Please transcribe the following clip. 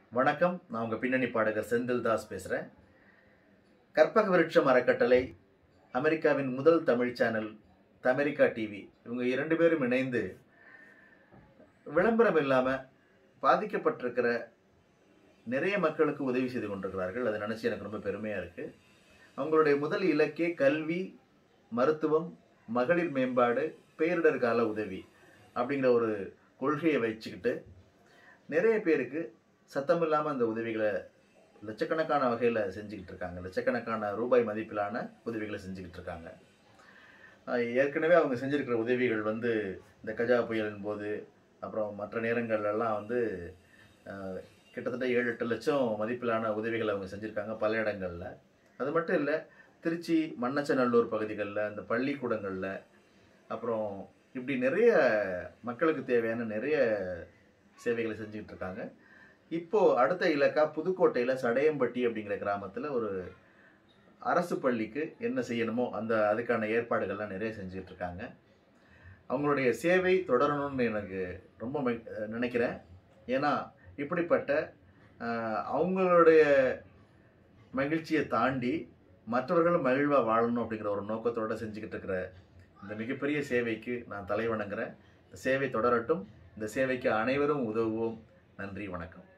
வணக்கம் நான் உங்கள் பின்னணி பாடகர் செந்தில் தாஸ் பேசுகிறேன் கற்பக விருட்சம் அறக்கட்டளை அமெரிக்காவின் முதல் தமிழ் சேனல் தமிரிக்கா டிவி இவங்க இரண்டு பேரும் இணைந்து விளம்பரம் இல்லாமல் பாதிக்கப்பட்டிருக்கிற நிறைய மக்களுக்கு உதவி செய்து கொண்டிருக்கிறார்கள் அதை நினச்சி எனக்கு ரொம்ப பெருமையாக இருக்குது அவங்களுடைய முதல் இலக்கே கல்வி மருத்துவம் மகளிர் மேம்பாடு பேரிடர் கால உதவி அப்படிங்கிற ஒரு கொள்கையை வச்சுக்கிட்டு நிறைய பேருக்கு சத்தம் இல்லாமல் அந்த உதவிகளை லட்சக்கணக்கான வகையில் செஞ்சுக்கிட்டு இருக்காங்க லட்சக்கணக்கான ரூபாய் மதிப்பிலான உதவிகளை செஞ்சுக்கிட்டு இருக்காங்க ஆஹ் ஏற்கனவே அவங்க செஞ்சிருக்கிற உதவிகள் வந்து இந்த கஜா புயலின் போது அப்புறம் மற்ற நேரங்கள்லாம் வந்து ஆஹ் கிட்டத்தட்ட ஏழு எட்டு லட்சம் மதிப்பிலான உதவிகளை அவங்க செஞ்சுருக்காங்க பல இடங்களில் அது மட்டும் இல்லை திருச்சி மண்ணச்சநல்லூர் பகுதிகளில் இந்த பள்ளிக்கூடங்களில் அப்புறம் இப்படி நிறைய மக்களுக்கு தேவையான நிறைய சேவைகளை செஞ்சுக்கிட்டு இருக்காங்க இப்போது அடுத்த இலக்கா புதுக்கோட்டையில் சடையம்பட்டி அப்படிங்கிற கிராமத்தில் ஒரு அரசு பள்ளிக்கு என்ன செய்யணுமோ அந்த அதுக்கான ஏற்பாடுகள்லாம் நிறைய செஞ்சுக்கிட்டு இருக்காங்க அவங்களுடைய சேவை தொடரணும்னு எனக்கு ரொம்ப மகி- நினைக்கிறேன் ஏன்னா இப்படிப்பட்ட ஆஹ், அவங்களுடைய மகிழ்ச்சியை தாண்டி மற்றவர்களும் மகிழ்வாக வாழணும் அப்படிங்கிற ஒரு நோக்கத்தோடு செஞ்சுக்கிட்டு இருக்கிற இந்த மிகப்பெரிய சேவைக்கு நான் தலை வணங்குறேன் இந்த சேவை தொடரட்டும் இந்த சேவைக்கு அனைவரும் உதவுவோம் நன்றி வணக்கம்